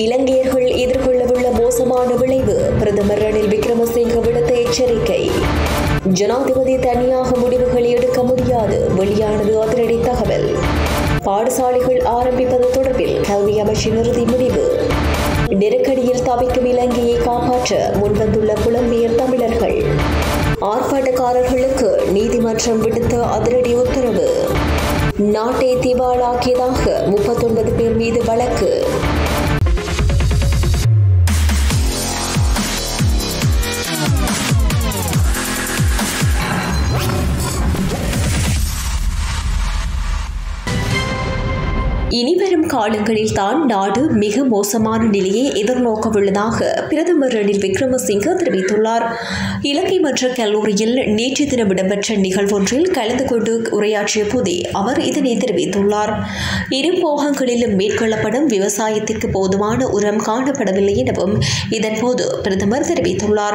இலங்கையர்கள் எதிர்கொள்ளவுள்ள மோசமான விளைவு பிரதமர் ரணில் விக்ரமசிங்க விடுத்த எச்சரிக்கை ஜனாதிபதி தனியாக முடிவுகள் எடுக்க முடியாது வெளியானது அதிரடி தகவல் பாடசாலைகள் ஆரம்பிப்பது தொடர்பில் கல்வி அமைச்சின் இறுதி முடிவு நெருக்கடியில் தவிக்கும் இலங்கையை காப்பாற்ற முன்வந்துள்ள புலம்பெயர் தமிழர்கள் ஆர்ப்பாட்டக்காரர்களுக்கு நீதிமன்றம் விடுத்த அதிரடி உத்தரவு நாட்டை திவாலாக்கியதாக முப்பத்தொன்பது பேர் மீது வழக்கு இனிவரும் காலங்களில் தான் நாடு மிக மோசமான நிலையை எதிர்நோக்கவுள்ளதாக பிரதமர் ரணில் விக்ரமசிங்க தெரிவித்துள்ளார் இலங்கை மன்ற கல்லூரியில் நேற்று தினம் இடம்பெற்ற நிகழ்வொன்றில் கலந்து கொண்டு உரையாற்றிய போதே அவர் இதனை தெரிவித்துள்ளார் இரு போகங்களிலும் மேற்கொள்ளப்படும் விவசாயத்திற்கு போதுமான உரம் காணப்படவில்லை எனவும் இதன்போது பிரதமர் தெரிவித்துள்ளார்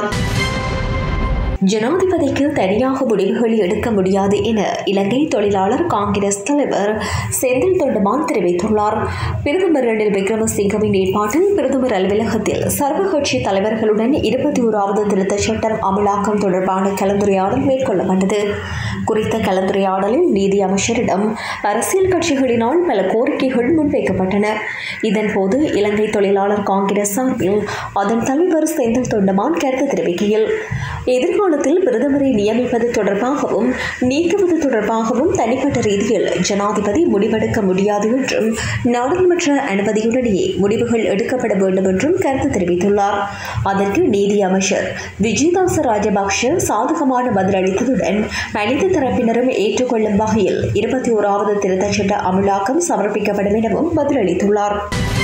ஜனாதிபதிக்கு தனியாக முடிவுகள் எடுக்க முடியாது என இலங்கை தொழிலாளர் காங்கிரஸ் தலைவர் செந்தில் தொண்டமான் தெரிவித்துள்ளார் பிரதமர் ரணில் விக்ரமசிங்கவின் ஏற்பாட்டில் பிரதமர் அலுவலகத்தில் சர்வகட்சி தலைவர்களுடன் இருபத்தி ஓராவது திருத்த சட்டம் அமலாக்கம் தொடர்பான கலந்துரையாடல் மேற்கொள்ளப்பட்டது குறித்த கலந்துரையாடலில் நீதி அமைச்சரிடம் அரசியல் கட்சிகளினால் பல கோரிக்கைகள் முன்வைக்கப்பட்டன இதன்போது இலங்கை தொழிலாளர் காங்கிரஸ் சார்பில் அதன் தலைவர் செந்தில் தொண்டமான் கருத்து தெரிவிக்கையில் எதிர்காலத்தில் பிரதமரை நியமிப்பது தொடர்பாகவும் நீக்குவது தொடர்பாகவும் தனிப்பட்ட ரீதியில் ஜனாதிபதி முடிவெடுக்க முடியாது என்றும் நாடாளுமன்ற அனுமதியுடனேயே முடிவுகள் எடுக்கப்பட வேண்டும் என்றும் கருத்து தெரிவித்துள்ளார் அதற்கு நீதி அமைச்சர் விஜயதாச ராஜபக்ஷ சாதகமான பதிலளித்ததுடன் அனைத்து தரப்பினரும் ஏற்றுக்கொள்ளும் வகையில் இருபத்தி ஓராவது திருத்தச் சட்ட அமலாக்கம் சமர்ப்பிக்கப்படும் எனவும் பதிலளித்துள்ளார்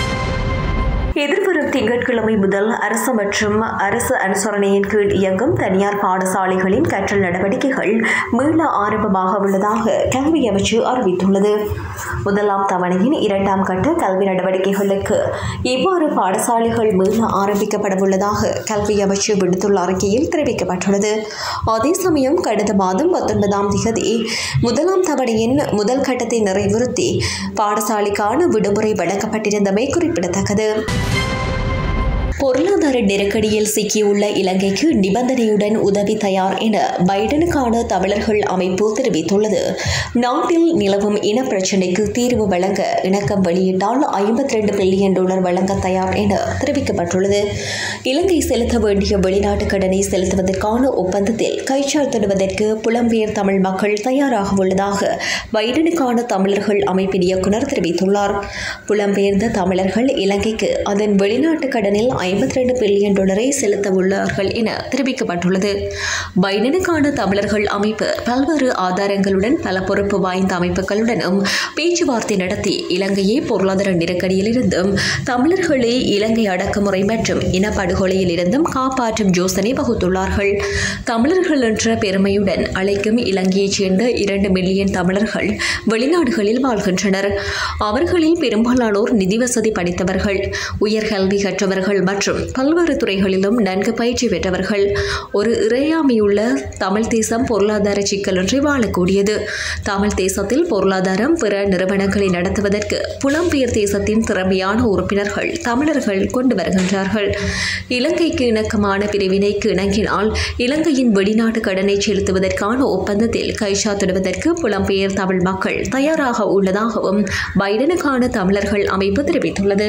எதிர்வரும் திங்கட்கிழமை முதல் அரசு மற்றும் அரசு அனுசரணையின் கீழ் இயங்கும் தனியார் பாடசாலைகளின் கற்றல் நடவடிக்கைகள் மீள ஆரம்பமாக உள்ளதாக கல்வி அமைச்சு அறிவித்துள்ளது முதலாம் தவணையின் இரண்டாம் கட்ட கல்வி நடவடிக்கைகளுக்கு இவ்வாறு பாடசாலைகள் மீள ஆரம்பிக்கப்பட உள்ளதாக கல்வி அமைச்சு விடுத்துள்ள அறிக்கையில் தெரிவிக்கப்பட்டுள்ளது அதே சமயம் கடந்த மாதம் பத்தொன்பதாம் தேதி முதலாம் தவணையின் முதல் கட்டத்தை நிறைவுறுத்தி பாடசாலைக்கான விடுமுறை வழங்கப்பட்டிருந்தமை குறிப்பிடத்தக்கது பொருளாதார நெருக்கடியில் சிக்கியுள்ள இலங்கைக்கு நிபந்தனையுடன் உதவி தயார் என பைடனுக்கான தமிழர்கள் அமைப்பு தெரிவித்துள்ளது நாட்டில் நிலவும் இன பிரச்சினைக்கு தீர்வு வழங்க இணக்கம் வெளியிட்டால் ஐம்பத்தி ரெண்டு பில்லியன் டாலர் வழங்க தயார் என தெரிவிக்கப்பட்டுள்ளது இலங்கை செலுத்த வேண்டிய வெளிநாட்டு கடனை செலுத்துவதற்கான ஒப்பந்தத்தில் கைச்சாத்திடுவதற்கு புலம்பெயர் தமிழ் மக்கள் தயாராக உள்ளதாக பைடனுக்கான தமிழர்கள் அமைப்பின் இயக்குநர் தெரிவித்துள்ளார் புலம்பெயர்ந்த தமிழர்கள் இலங்கைக்கு அதன் வெளிநாட்டு கடனில் ஐம்பத்தி ரெண்டு பில்லியன் டாலரை செலுத்த உள்ளார்கள் என தெரிவிக்கப்பட்டுள்ளது பைடனுக்கான தமிழர்கள் அமைப்பு பல்வேறு ஆதாரங்களுடன் பல பொறுப்பு வாய்ந்த அமைப்புகளுடனும் பேச்சுவார்த்தை நடத்தி இலங்கையை பொருளாதார நெருக்கடியிலிருந்தும் தமிழர்களை இலங்கை அடக்குமுறை மற்றும் இனப்படுகொலையில் இருந்தும் காப்பாற்றும் யோசனை வகுத்துள்ளார்கள் தமிழர்கள் என்ற பெருமையுடன் அழைக்கும் இலங்கையைச் சேர்ந்த இரண்டு மில்லியன் தமிழர்கள் வெளிநாடுகளில் வாழ்கின்றனர் அவர்களில் பெரும்பாலானோர் நிதி வசதி படித்தவர்கள் உயர்கல்வி கற்றவர்கள் மற்றும் பல்வேறு துறைகளிலும் நன்கு பயிற்சி பெற்றவர்கள் ஒரு இறையாமையுள்ள தமிழ் தேசம் பொருளாதார சிக்கலின்றி வாழக்கூடியது தமிழ் தேசத்தில் பொருளாதாரம் பிற நிறுவனங்களை நடத்துவதற்கு புலம்பெயர் தேசத்தின் திறமையான உறுப்பினர்கள் தமிழர்கள் கொண்டு வருகின்றார்கள் இலங்கைக்கு இணக்கமான பிரிவினைக்கு இணங்கினால் இலங்கையின் வெளிநாட்டு கடனை செலுத்துவதற்கான ஒப்பந்தத்தில் கைச்சாத்திடுவதற்கு புலம்பெயர் தமிழ் மக்கள் தயாராக உள்ளதாகவும் பைடனுக்கான தமிழர்கள் அமைப்பு தெரிவித்துள்ளது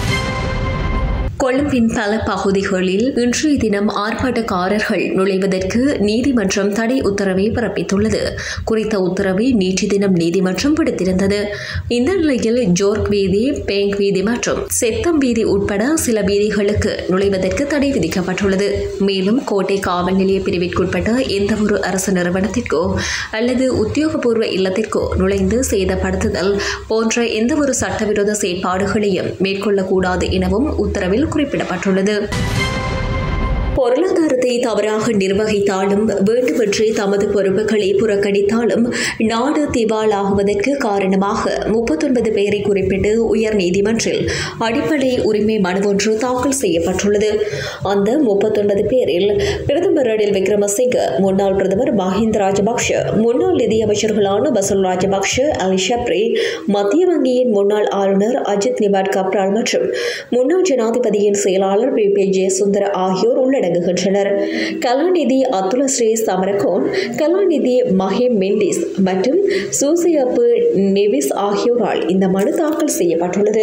கொழும்பின் பல பகுதிகளில் இன்றைய தினம் ஆர்ப்பாட்டக்காரர்கள் நுழைவதற்கு நீதிமன்றம் தடை உத்தரவை பிறப்பித்துள்ளது குறித்த உத்தரவை நேற்று தினம் நீதிமன்றம் விடுத்திருந்தது இந்த நிலையில் ஜோர்க் வீதி பேங்க் வீதி மற்றும் செத்தம் வீதி உட்பட சில வீதிகளுக்கு நுழைவதற்கு தடை விதிக்கப்பட்டுள்ளது மேலும் கோட்டை காவல் நிலைய பிரிவிற்குட்பட்ட எந்தவொரு அரசு நிறுவனத்திற்கோ அல்லது உத்தியோகபூர்வ இல்லத்திற்கோ நுழைந்து சேதப்படுத்துதல் போன்ற எந்தவொரு சட்டவிரோத செயற்பாடுகளையும் மேற்கொள்ளக்கூடாது எனவும் உத்தரவில் குறிப்பிடப்பட்டுள்ளது பொருளாதாரத்தை தவறாக நிர்வகித்தாலும் வேண்டுமென்றே தமது பொறுப்புகளை புறக்கணித்தாலும் நாடு திவாலாகுவதற்கு காரணமாக முப்பத்தொன்பது பேரை குறிப்பிட்டு உயர் நீதிமன்றில் அடிப்படை உரிமை மனு ஒன்று தாக்கல் செய்யப்பட்டுள்ளது அந்த முப்பத்தொன்பது பேரில் பிரதமர் ரணில் விக்ரமசிங்க முன்னாள் பிரதமர் மஹிந்த ராஜபக்ஷ முன்னாள் நிதியமைச்சர்களான பசுல் ராஜபக்ஷ அலி ஷப்ரி மத்திய வங்கியின் முன்னாள் ஆளுநர் அஜித் நிவாட் கப்ரால் மற்றும் முன்னாள் ஜனாதிபதியின் செயலாளர் பி பி ஜெயசுந்தர ஆகியோர் உள்ளடங்குகின்றனர் கலாநிதி அத்துல ஸ்ரீ சமரகோன் கலாநிதி மஹிம் மெண்டிஸ் மற்றும் சூசியப்பு நெவிஸ் ஆகியோரால் இந்த மனு தாக்கல் செய்யப்பட்டுள்ளது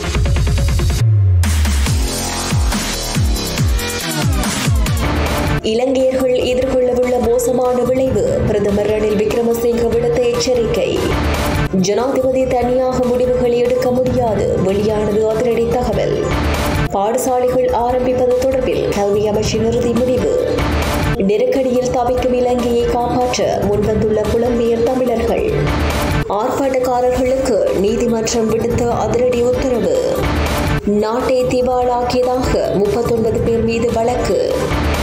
இலங்கையர்கள் எதிர்கொள்ளவுள்ள மோசமான விளைவு பிரதமர் ரணில் விக்ரமசிங்க விடுத்த எச்சரிக்கை ஜனாதிபதி தனியாக முடிவுகளை எடுக்க முடியாது வெளியானது அதிரடி தகவல் பாடசாலைகள் ஆரம்பிப்பது தொடர்பில் கல்வி அமைச்சின் இறுதி முடிவு நெருக்கடியில் தவிக்கும் இலங்கையை காப்பாற்ற முன்வந்துள்ள புலம்பெயர் தமிழர்கள் ஆர்ப்பாட்டக்காரர்களுக்கு நீதிமன்றம் விடுத்த அதிரடி உத்தரவு நாட்டை திவாலாக்கியதாக முப்பத்தொன்பது பேர் மீது வழக்கு